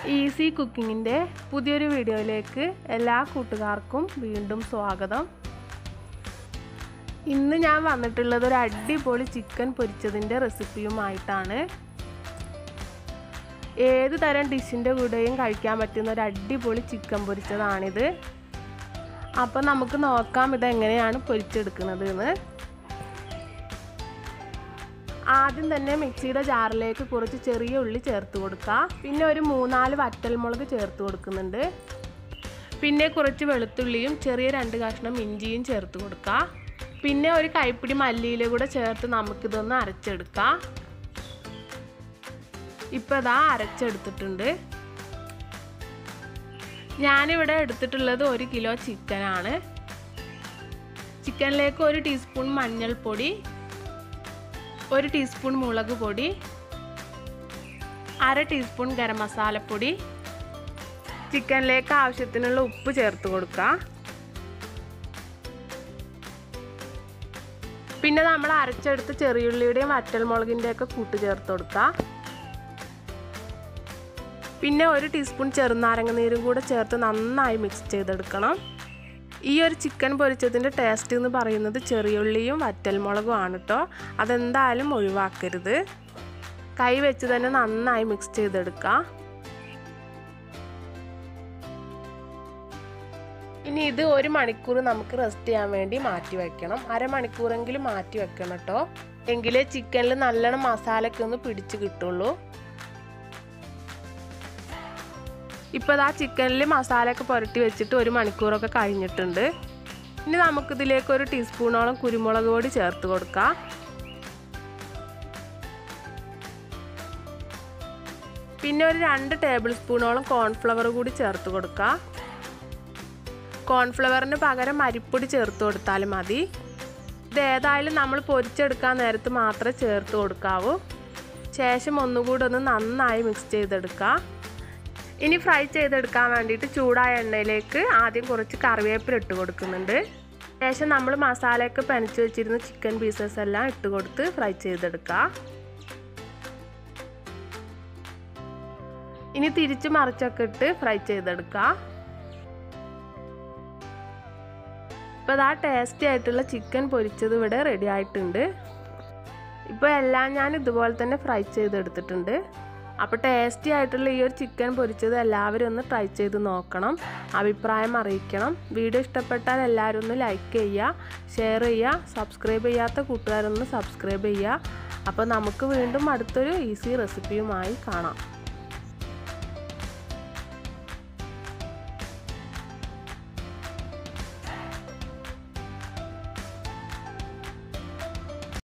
easy കുക്കിങ്ങിൻ്റെ പുതിയൊരു വീഡിയോയിലേക്ക് എല്ലാ കൂട്ടുകാർക്കും വീണ്ടും സ്വാഗതം ഇന്ന് ഞാൻ വന്നിട്ടുള്ളത് ഒരു അടിപൊളി ചിക്കൻ പൊരിച്ചതിൻ്റെ റെസിപ്പിയുമായിട്ടാണ് ഏത് തരം ഡിഷിൻ്റെ കൂടെയും കഴിക്കാൻ പറ്റുന്ന ഒരു അടിപൊളി ചിക്കൻ പൊരിച്ചതാണിത് അപ്പം നമുക്ക് നോക്കാം ഇതെങ്ങനെയാണ് പൊരിച്ചെടുക്കുന്നത് എന്ന് ആദ്യം തന്നെ മിക്സിയുടെ ജാറിലേക്ക് കുറച്ച് ചെറിയ ഉള്ളി ചേർത്ത് കൊടുക്കുക പിന്നെ ഒരു മൂന്നാല് വറ്റൽമുളക് ചേർത്ത് കൊടുക്കുന്നുണ്ട് പിന്നെ കുറച്ച് വെളുത്തുള്ളിയും ചെറിയ രണ്ട് കഷ്ണം ഇഞ്ചിയും ചേർത്ത് കൊടുക്കുക പിന്നെ ഒരു കൈപ്പിടി മല്ലിയില കൂടെ ചേർത്ത് നമുക്കിതൊന്ന് അരച്ചെടുക്കാം ഇപ്പോൾ ഇതാ അരച്ചെടുത്തിട്ടുണ്ട് ഞാനിവിടെ എടുത്തിട്ടുള്ളത് ഒരു കിലോ ചിക്കനാണ് ചിക്കനിലേക്ക് ഒരു ടീസ്പൂൺ മഞ്ഞൾപ്പൊടി ഒരു ടീസ്പൂൺ മുളക് പൊടി അര ടീസ്പൂൺ ഗരം മസാലപ്പൊടി ചിക്കനിലേക്ക് ആവശ്യത്തിനുള്ള ഉപ്പ് ചേർത്ത് കൊടുക്കുക പിന്നെ നമ്മൾ അരച്ചെടുത്ത് ചെറിയുള്ളിയുടെയും വറ്റൽമുളകിൻ്റെയൊക്കെ കൂട്ട് ചേർത്ത് കൊടുക്കുക പിന്നെ ഒരു ടീസ്പൂൺ ചെറുനാരങ്ങ നീരും കൂടെ ചേർത്ത് നന്നായി മിക്സ് ചെയ്തെടുക്കണം ഈ ഒരു ചിക്കൻ പൊരിച്ചതിൻ്റെ ടേസ്റ്റ് എന്ന് പറയുന്നത് ചെറിയുള്ളിയും വറ്റൽമുളകും ആണ് കേട്ടോ അതെന്തായാലും ഒഴിവാക്കരുത് കൈ വെച്ച് തന്നെ നന്നായി മിക്സ് ചെയ്തെടുക്കുക ഇനി ഇത് ഒരു മണിക്കൂർ നമുക്ക് റെസ്റ്റ് ചെയ്യാൻ വേണ്ടി മാറ്റി വെക്കണം അരമണിക്കൂറെങ്കിലും മാറ്റി വെക്കണം കേട്ടോ എങ്കിലേ ചിക്കനിൽ നല്ലോണം മസാലയൊക്കെ ഒന്ന് പിടിച്ച് കിട്ടുള്ളൂ ഇപ്പോൾ ആ ചിക്കനിൽ മസാലയൊക്കെ പുരട്ടി വെച്ചിട്ട് ഒരു മണിക്കൂറൊക്കെ കഴിഞ്ഞിട്ടുണ്ട് ഇനി നമുക്കിതിലേക്ക് ഒരു ടീസ്പൂണോളം കുരുമുളക് പൊടി ചേർത്ത് കൊടുക്കാം പിന്നെ ഒരു രണ്ട് ടേബിൾ സ്പൂണോളം കോൺഫ്ലവർ കൂടി ചേർത്ത് കൊടുക്കാം കോൺഫ്ലവറിന് പകരം അരിപ്പൊടി ചേർത്ത് കൊടുത്താലും മതി ഇത് ഏതായാലും നമ്മൾ പൊരിച്ചെടുക്കാൻ നേരത്ത് മാത്രമേ ചേർത്ത് കൊടുക്കാവൂ ശേഷം ഒന്നുകൂടി ഒന്ന് നന്നായി മിക്സ് ചെയ്തെടുക്കാം ഇനി ഫ്രൈ ചെയ്തെടുക്കാൻ വേണ്ടിയിട്ട് ചൂടായ എണ്ണയിലേക്ക് ആദ്യം കുറച്ച് കറിവേപ്പില ഇട്ട് കൊടുക്കുന്നുണ്ട് ശേഷം നമ്മൾ മസാലയൊക്കെ പനച്ച് വെച്ചിരുന്ന ചിക്കൻ പീസസ് എല്ലാം ഇട്ട് കൊടുത്ത് ഫ്രൈ ചെയ്തെടുക്കുക ഇനി തിരിച്ച് മറിച്ചൊക്കെ ഇട്ട് ഫ്രൈ ചെയ്തെടുക്കുക ഇപ്പോൾ ആ ടേസ്റ്റി ആയിട്ടുള്ള ചിക്കൻ പൊരിച്ചത് ഇവിടെ റെഡി ആയിട്ടുണ്ട് ഇപ്പോൾ എല്ലാം ഞാൻ ഇതുപോലെ തന്നെ ഫ്രൈ ചെയ്തെടുത്തിട്ടുണ്ട് അപ്പോൾ ടേസ്റ്റി ആയിട്ടുള്ള ഈ ഒരു ചിക്കൻ പൊരിച്ചത് എല്ലാവരും ഒന്ന് ട്രൈ ചെയ്ത് നോക്കണം അഭിപ്രായം അറിയിക്കണം വീഡിയോ ഇഷ്ടപ്പെട്ടാൽ എല്ലാവരും ഒന്ന് ലൈക്ക് ചെയ്യുക ഷെയർ ചെയ്യുക സബ്സ്ക്രൈബ് ചെയ്യാത്ത കൂട്ടുകാരൊന്ന് സബ്സ്ക്രൈബ് ചെയ്യുക അപ്പോൾ നമുക്ക് വീണ്ടും അടുത്തൊരു ഈസി റെസിപ്പിയുമായി കാണാം